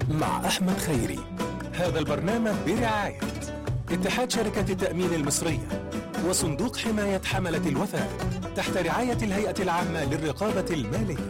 مع أحمد خيري هذا البرنامج برعاية اتحاد شركة التأمين المصرية وصندوق حماية حملة الوثائق تحت رعاية الهيئة العامة للرقابة المالية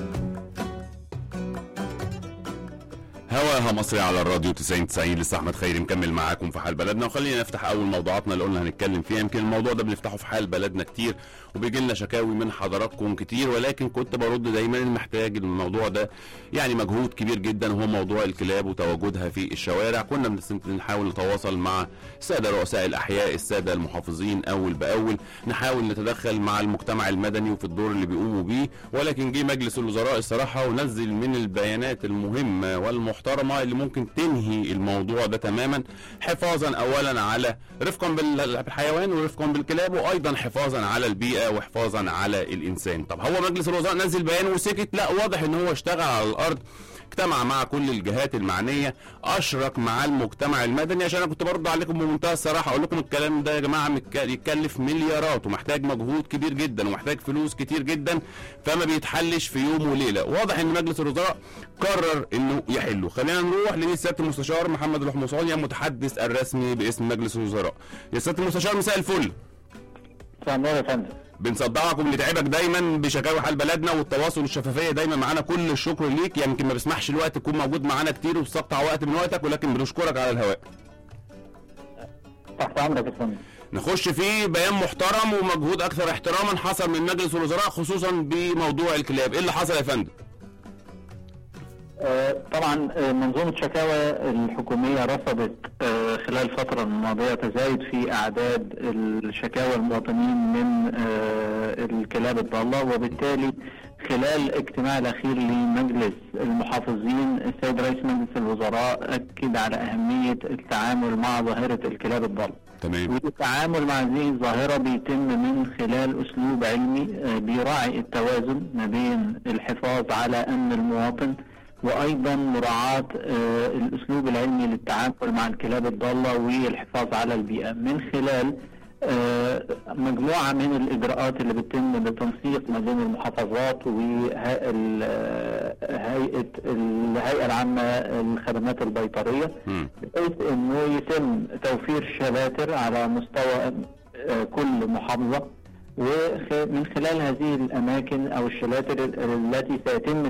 هواها مصري على الراديو 90 90 لسه احمد خيري مكمل معاكم في حال بلدنا وخلينا نفتح اول موضوعاتنا اللي قلنا هنتكلم فيها يمكن الموضوع ده بنفتحه في حال بلدنا كتير وبيجي لنا شكاوي من حضراتكم كتير ولكن كنت برد دايما محتاج الموضوع ده يعني مجهود كبير جدا هو موضوع الكلاب وتواجدها في الشوارع كنا بنس- بنحاول نتواصل مع الساده رؤساء الاحياء الساده المحافظين اول باول نحاول نتدخل مع المجتمع المدني وفي الدور اللي بيقوموا بيه ولكن جه مجلس الوزراء الصراحه ونزل من البيانات المهمه والمحترمه اللي ممكن تنهي الموضوع ده تماما حفاظا اولا على رفقا بال- بالحيوان ورفقا بالكلاب وايضا حفاظا على البيئه وحفاظا على الانسان طب هو مجلس الوزراء نزل بيان وسكت لا واضح ان هو اشتغل على الارض اجتمع مع كل الجهات المعنيه اشرك مع المجتمع المدني عشان انا كنت برد عليكم بمنتهى الصراحه اقول لكم الكلام ده يا جماعه متك- يتكلف مليارات ومحتاج مجهود كبير جدا ومحتاج فلوس كتير جدا فما بيتحلش في يوم وليله واضح ان مجلس الوزراء قرر انه يحله خلينا نروح لسياده المستشار محمد الحمصاني المتحدث الرسمي باسم مجلس الوزراء يا سياده المستشار مساء الفل مساء النور يا فندم بنصدعك وبنتعبك دايما بشكاوي حال بلدنا والتواصل والشفافيه دايما معانا كل الشكر ليك يعني يمكن ما بيسمحش الوقت تكون موجود معانا كتير وبتقطع وقت من وقتك ولكن بنشكرك على الهواء تحت امرك يا فندم نخش في بيان محترم ومجهود اكثر احتراما حصل من مجلس الوزراء خصوصا بموضوع الكلاب ايه اللي حصل يا فندم آه، طبعا آه، منظومة شكاوى الحكومية رصدت آه، خلال الفترة الماضية تزايد في أعداد الشكاوى المواطنين من آه، الكلاب الضالة وبالتالي خلال اجتماع الأخير لمجلس المحافظين السيد رئيس مجلس الوزراء أكد على أهمية التعامل مع ظاهرة الكلاب الضالة تمام والتعامل مع هذه الظاهرة بيتم من خلال أسلوب علمي آه، بيراعي التوازن ما بين الحفاظ على أمن المواطن وأيضا مراعاة آه، الأسلوب العلمي للتعامل مع الكلاب الضالة والحفاظ على البيئة من خلال آه، مجموعة من الإجراءات اللي بتتم بالتنسيق ما بين المحافظات وهيئة الهيئة العامة للخدمات البيطرية مم. بحيث انه يتم توفير شلاتر على مستوى آه، كل محافظه ومن خلال هذه الاماكن او الشلاتر التي سيتم